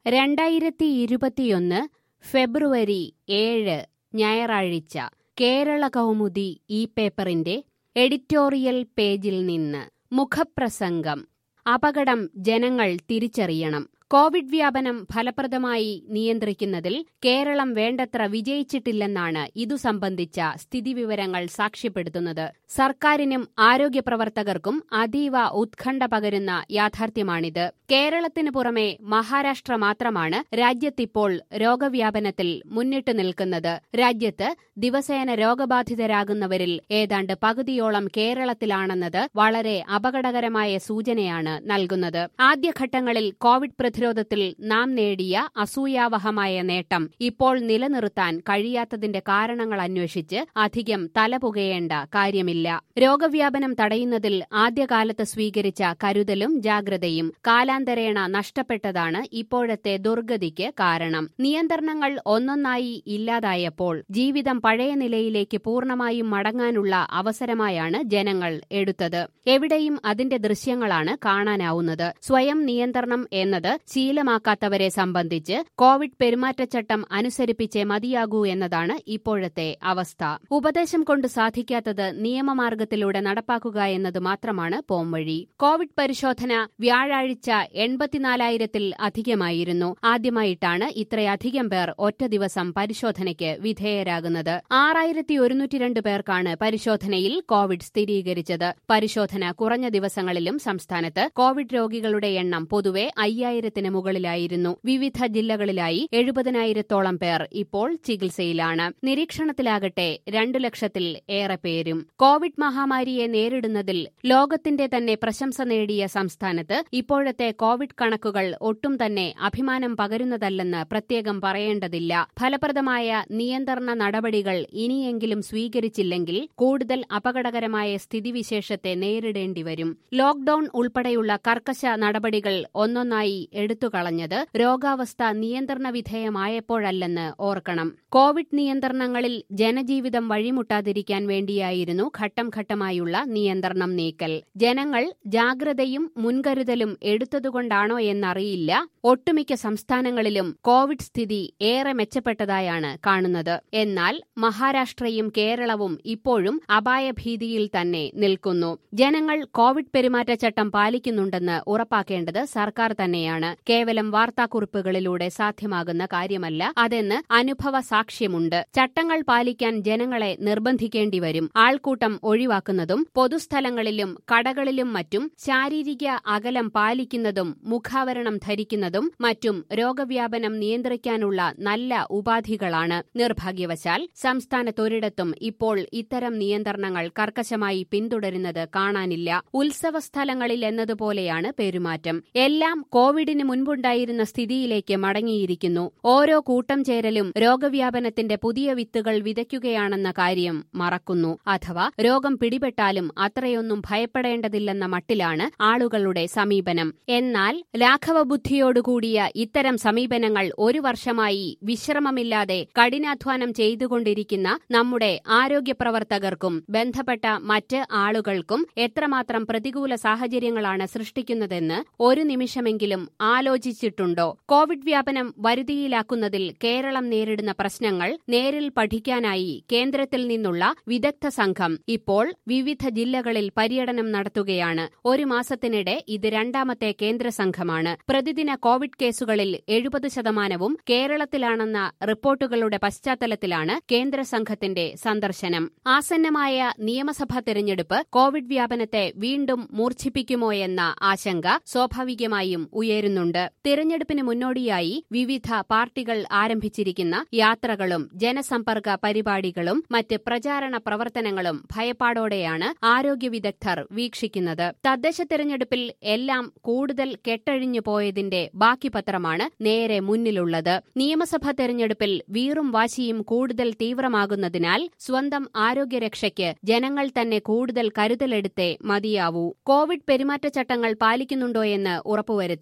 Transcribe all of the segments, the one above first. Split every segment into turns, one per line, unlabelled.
രണ്ടായിരത്തി ഇരുപത്തിയൊന്ന് ഫെബ്രുവരി ഏഴ് ഞായറാഴ്ച കേരള കൗമുദി ഈ പേപ്പറിന്റെ എഡിറ്റോറിയൽ പേജിൽ നിന്ന് മുഖപ്രസംഗം അപകടം ജനങ്ങൾ തിരിച്ചറിയണം കോവിഡ് വ്യാപനം ഫലപ്രദമായി നിയന്ത്രിക്കുന്നതിൽ കേരളം വേണ്ടത്ര വിജയിച്ചിട്ടില്ലെന്നാണ് ഇതു സംബന്ധിച്ച സ്ഥിതിവിവരങ്ങൾ സാക്ഷ്യപ്പെടുത്തുന്നത് സർക്കാരിനും ആരോഗ്യപ്രവർത്തകർക്കും അതീവ ഉത്കണ്ഠ പകരുന്ന യാഥാർത്ഥ്യമാണിത് കേരളത്തിനു പുറമെ മഹാരാഷ്ട്ര മാത്രമാണ് രാജ്യത്തിപ്പോൾ രോഗവ്യാപനത്തിൽ മുന്നിട്ടു നിൽക്കുന്നത് രാജ്യത്ത് ദിവസേന രോഗബാധിതരാകുന്നവരിൽ ഏതാണ്ട് പകുതിയോളം കേരളത്തിലാണെന്നത് വളരെ അപകടകരമായ സൂചനയാണ് നൽകുന്നത് ആദ്യഘട്ടങ്ങളിൽ കോവിഡ് പ്രതിരോധത്തിൽ നാം നേടിയ അസൂയാവഹമായ നേട്ടം ഇപ്പോൾ നിലനിർത്താൻ കഴിയാത്തതിന്റെ കാരണങ്ങൾ അന്വേഷിച്ച് അധികം തലപുകയേണ്ട കാര്യമില്ല രോഗവ്യാപനം തടയുന്നതിൽ ആദ്യകാലത്ത് സ്വീകരിച്ച കരുതലും ജാഗ്രതയും കാലാന്തരേണ നഷ്ടപ്പെട്ടതാണ് ഇപ്പോഴത്തെ ദുർഗതിക്ക് കാരണം നിയന്ത്രണങ്ങൾ ഒന്നൊന്നായി ഇല്ലാതായപ്പോൾ ജീവിതം പഴയ നിലയിലേക്ക് പൂർണ്ണമായും മടങ്ങാനുള്ള അവസരമായാണ് ജനങ്ങൾ എടുത്തത് എവിടെയും അതിന്റെ ദൃശ്യങ്ങളാണ് കാണാനാവുന്നത് സ്വയം നിയന്ത്രണം എന്നത് ശീലമാക്കാത്തവരെ സംബന്ധിച്ച് കോവിഡ് പെരുമാറ്റച്ചട്ടം അനുസരിപ്പിച്ചേ മതിയാകൂ എന്നതാണ് ഇപ്പോഴത്തെ അവസ്ഥ ഉപദേശം കൊണ്ട് സാധിക്കാത്തത് നിയമമാർഗത്തിലൂടെ നടപ്പാക്കുക എന്നത് മാത്രമാണ് പോംവഴി കോവിഡ് പരിശോധന വ്യാഴാഴ്ച എൺപത്തിനാലായിരത്തിൽ അധികമായിരുന്നു ആദ്യമായിട്ടാണ് ഇത്രയധികം പേർ ഒറ്റ ദിവസം പരിശോധനയ്ക്ക് വിധേയരാകുന്നത് ആറായിരത്തി ഒരുന്നൂറ്റിരണ്ട് പേർക്കാണ് പരിശോധനയിൽ കോവിഡ് സ്ഥിരീകരിച്ചത് പരിശോധന കുറഞ്ഞ ദിവസങ്ങളിലും സംസ്ഥാനത്ത് കോവിഡ് രോഗികളുടെ എണ്ണം പൊതുവെ അയ്യായിരത്തിന് മുകളിലായിരുന്നു വിവിധ ജില്ലകളിലായി എഴുപതിനായിരത്തോളം പേർ ഇപ്പോൾ ചികിത്സയിലാണ് നിരീക്ഷണത്തിലാകട്ടെ രണ്ടു ലക്ഷത്തിൽ ഏറെ പേരും കോവിഡ് മഹാമാരിയെ നേരിടുന്നതിൽ ലോകത്തിന്റെ തന്നെ പ്രശംസ നേടിയ സംസ്ഥാനത്ത് ഇപ്പോഴത്തെ കോവിഡ് കണക്കുകൾ ഒട്ടും തന്നെ അഭിമാനം പകരുന്നതല്ലെന്ന് പ്രത്യേകം പറയേണ്ടതില്ല ഫലപ്രദമായ നിയന്ത്രണ നടപടികൾ ഇനിയെങ്കിലും സ്വീകരിച്ചില്ലെങ്കിൽ കൂടുതൽ അപകടകരമായ സ്ഥിതിവിശേഷത്തെ നേരിടേണ്ടി വരും ലോക്ഡൌൺ ഉൾപ്പെടെയുള്ള കർക്കശ നടപടികൾ ഒന്നൊന്നായി എടുത്തുകളഞ്ഞത് രോഗാവസ്ഥ നിയന്ത്രണ വിധേയമായപ്പോഴല്ലെന്ന് ഓർക്കണം കോവിഡ് നിയന്ത്രണങ്ങളിൽ ജനജീവിതം വഴിമുട്ടാതിരിക്കാൻ വേണ്ടിയായിരുന്നു ഘട്ടം ഘട്ടമായുള്ള നിയന്ത്രണം നീക്കൽ ജനങ്ങൾ ജാഗ്രതയും മുൻകരുതലും എടുത്തതുകൊണ്ടാണോ എന്നറിയില്ല ഒട്ടുമിക്ക സംസ്ഥാനങ്ങളിലും കോവിഡ് സ്ഥിതി ഏറെ മെച്ചപ്പെട്ടതായാണ് കാണുന്നത് എന്നാൽ മഹാരാഷ്ട്രയും കേരളവും ഇപ്പോഴും അപായഭീതിയിൽ തന്നെ നിൽക്കുന്നു ജനങ്ങൾ കോവിഡ് പെരുമാറ്റച്ചട്ടം പാലിക്കുന്നുണ്ടെന്ന് ഉറപ്പാക്കേണ്ടത് സർക്കാർ തന്നെയാണ് കേവലം വാർത്താക്കുറിപ്പുകളിലൂടെ സാധ്യമാകുന്ന കാര്യമല്ല അതെന്ന് അനുഭവ സാക്ഷ്യമുണ്ട് ചട്ടങ്ങൾ പാലിക്കാൻ ജനങ്ങളെ നിർബന്ധിക്കേണ്ടി വരും ആൾക്കൂട്ടം ഒഴിവാക്കുന്നതും പൊതുസ്ഥലങ്ങളിലും കടകളിലും മറ്റും ശാരീരിക അകലം പാലിക്കുന്നതും മുഖാവരണം ധരിക്കുന്നതും മറ്റും രോഗവ്യാപനം നിയന്ത്രിക്കാനുള്ള നല്ല ഉപാധികളാണ് നിർഭാഗ്യവശാൽ സംസ്ഥാനത്തൊരിടത്തും ഇപ്പോൾ ഇത്തരം നിയന്ത്രണങ്ങൾ കർക്കശമായി പിന്തുടരുന്നത് കാണാനില്ല ഉത്സവ സ്ഥലങ്ങളിൽ എന്നതുപോലെയാണ് പെരുമാറ്റം എല്ലാം കോവിഡിന് മുൻപുണ്ടായിരുന്ന സ്ഥിതിയിലേക്ക് മടങ്ങിയിരിക്കുന്നു ഓരോ കൂട്ടം ചേരലും രോഗവ്യാപനത്തിന്റെ പുതിയ വിത്തുകൾ വിതയ്ക്കുകയാണെന്ന കാര്യം മറക്കുന്നു അഥവാ രോഗം പിടിപെട്ടാലും അത്രയൊന്നും ഭയപ്പെടേണ്ടതില്ലെന്ന മട്ടിലാണ് ആളുകളുടെ സമീപനം എന്നാൽ ലാഘവബുദ്ധിയോടുകൂടിയ ഇത്തരം സമീപനങ്ങൾ ഒരു വർഷമായി വിശ്രമമില്ലാതെ കഠിനാധ്വാനം ചെയ്തുകൊണ്ടിരിക്കുന്ന നമ്മുടെ ആരോഗ്യ പ്രവർത്തകർക്കും ബന്ധപ്പെട്ട മറ്റ് ആളുകൾക്കും എത്രമാത്രം പ്രതികൂല സാഹചര്യങ്ങളാണ് സൃഷ്ടിക്കുന്നതെന്ന് ഒരു നിമിഷമെങ്കിലും ആലോചിച്ചിട്ടുണ്ടോ കോവിഡ് വ്യാപനം വരുതിയിലാക്കുന്നതിൽ കേരളം നേരിടുന്ന പ്രശ്നങ്ങൾ നേരിൽ പഠിക്കാനായി കേന്ദ്രത്തിൽ നിന്നുള്ള വിദഗ്ധ സംഘം ഇപ്പോൾ വിവിധ ജില്ലകളിൽ പര്യടനം നടത്തുകയാണ് ഒരു മാസത്തിനിടെ ഇത് രണ്ടാമത്തെ കേന്ദ്ര സംഘമാണ് പ്രതിദിന കോവിഡ് കേസുകളിൽ എഴുപത് ശതമാനവും കേരളത്തിലാണെന്ന റിപ്പോർട്ടുകളുടെ പശ്ചാത്തലത്തിലാണ് കേന്ദ്ര സംഘത്തിന്റെ സന്ദർശനം ആസന്നമായ നിയമസഭാ തെരഞ്ഞെടുപ്പ് കോവിഡ് വ്യാപനത്തെ വീണ്ടും മൂർച്ഛിപ്പിക്കുമോ എന്ന ആശങ്ക സ്വാഭാവികമായും ഉയരുന്നുണ്ട് തിരഞ്ഞെടുപ്പിന് മുന്നോടിയായി വിവിധ പാർട്ടികൾ ആരംഭിച്ചിരിക്കുന്ന യാത്രകളും ജനസമ്പർക്ക പരിപാടികളും മറ്റ് പ്രചാരണ പ്രവർത്തനങ്ങളും ഭയപ്പാടോടെയാണ് ആരോഗ്യ വിദഗ്ധർ വീക്ഷിക്കുന്നത് തദ്ദേശ തെരഞ്ഞെടുപ്പിൽ എല്ലാം കൂടുതൽ കെട്ടഴിഞ്ഞു പോയതിന്റെ ബാക്കി പത്രമാണ് നേരെ മുന്നിലുള്ളത് നിയമസഭാ തെരഞ്ഞെടുപ്പിൽ വീറും വാശിയും കൂടുതൽ തീവ്രമാകുന്നതിനാൽ സ്വന്തം ആരോഗ്യരക്ഷയ്ക്ക് ജനങ്ങൾ തന്നെ കൂടുതൽ കരുതലെടുത്തേ മതിയാവൂ കോവിഡ് പെരുമാറ്റച്ചട്ടങ്ങൾ പാലിക്കുന്നുണ്ടോയെന്ന് ഉറപ്പുവരുത്താൻ പോലീസ്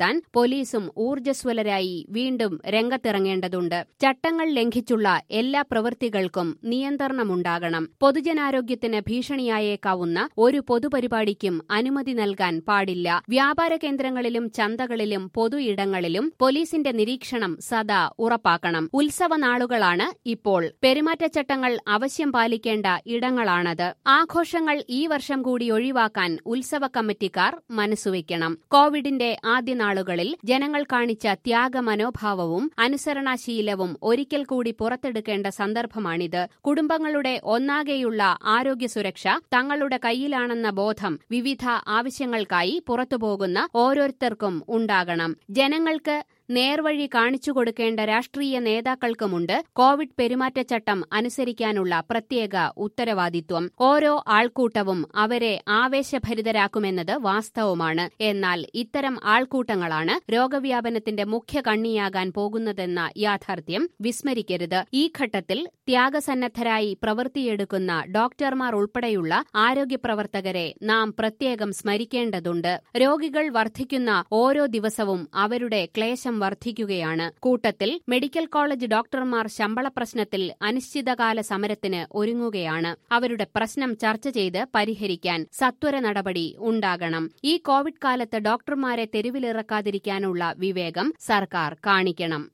പോലീസും ഊർജ്ജസ്വലരായി വീണ്ടും രംഗത്തിറങ്ങേണ്ടതുണ്ട് ചട്ടങ്ങൾ ലംഘിച്ചുള്ള എല്ലാ പ്രവൃത്തികൾക്കും നിയന്ത്രണമുണ്ടാകണം പൊതുജനാരോഗ്യത്തിന് ഭീഷണിയായേക്കാവുന്ന ഒരു പൊതുപരിപാടിക്കും അനുമതി നൽകാൻ പാടില്ല വ്യാപാര കേന്ദ്രങ്ങളിലും ചന്തകളിലും പൊതു ഇടങ്ങളിലും പോലീസിന്റെ നിരീക്ഷണം സദാ ഉറപ്പാക്കണം ഉത്സവ നാളുകളാണ് ഇപ്പോൾ പെരുമാറ്റച്ചട്ടങ്ങൾ അവശ്യം പാലിക്കേണ്ട ഇടങ്ങളാണത് ആഘോഷങ്ങൾ ഈ വർഷം കൂടി ഒഴിവാക്കാൻ ഉത്സവ കമ്മിറ്റിക്കാർ മനസ്സുവെക്കണം കോവിഡിന്റെ ആദ്യ നാളുകളിൽ ജനങ്ങൾ കാണിച്ച ത്യാഗമനോഭാവവും അനുസരണാശീലവും ഒരിക്കൽ കൂടി പുറത്തെടുക്കേണ്ട സന്ദർഭമാണിത് കുടുംബങ്ങളുടെ ഒന്നാകെയുള്ള ആരോഗ്യ സുരക്ഷ തങ്ങളുടെ കയ്യിലാണെന്ന ബോധം വിവിധ ആവശ്യങ്ങൾക്കായി പുറത്തുപോകുന്ന ഓരോരുത്തർക്കും ഉണ്ടാകണം ജനങ്ങൾക്ക് നേർവഴി കാണിച്ചു കൊടുക്കേണ്ട രാഷ്ട്രീയ നേതാക്കൾക്കുമുണ്ട് കോവിഡ് പെരുമാറ്റച്ചട്ടം അനുസരിക്കാനുള്ള പ്രത്യേക ഉത്തരവാദിത്വം ഓരോ ആൾക്കൂട്ടവും അവരെ ആവേശഭരിതരാക്കുമെന്നത് വാസ്തവമാണ് എന്നാൽ ഇത്തരം ആൾക്കൂട്ടങ്ങളാണ് രോഗവ്യാപനത്തിന്റെ മുഖ്യ കണ്ണിയാകാൻ പോകുന്നതെന്ന യാഥാർത്ഥ്യം വിസ്മരിക്കരുത് ഈ ഘട്ടത്തിൽ ത്യാഗസന്നദ്ധരായി പ്രവൃത്തിയെടുക്കുന്ന ഡോക്ടർമാർ ഉൾപ്പെടെയുള്ള ആരോഗ്യ പ്രവർത്തകരെ നാം പ്രത്യേകം സ്മരിക്കേണ്ടതുണ്ട് രോഗികൾ വർദ്ധിക്കുന്ന ഓരോ ദിവസവും അവരുടെ ക്ലേശം വർദ്ധിക്കുകയാണ് കൂട്ടത്തിൽ മെഡിക്കൽ കോളേജ് ഡോക്ടർമാർ ശമ്പള പ്രശ്നത്തിൽ അനിശ്ചിതകാല സമരത്തിന് ഒരുങ്ങുകയാണ് അവരുടെ പ്രശ്നം ചർച്ച ചെയ്ത് പരിഹരിക്കാൻ സത്വര നടപടി ഉണ്ടാകണം ഈ കോവിഡ് കാലത്ത് ഡോക്ടർമാരെ തെരുവിലിറക്കാതിരിക്കാനുള്ള വിവേകം സർക്കാർ കാണിക്കണം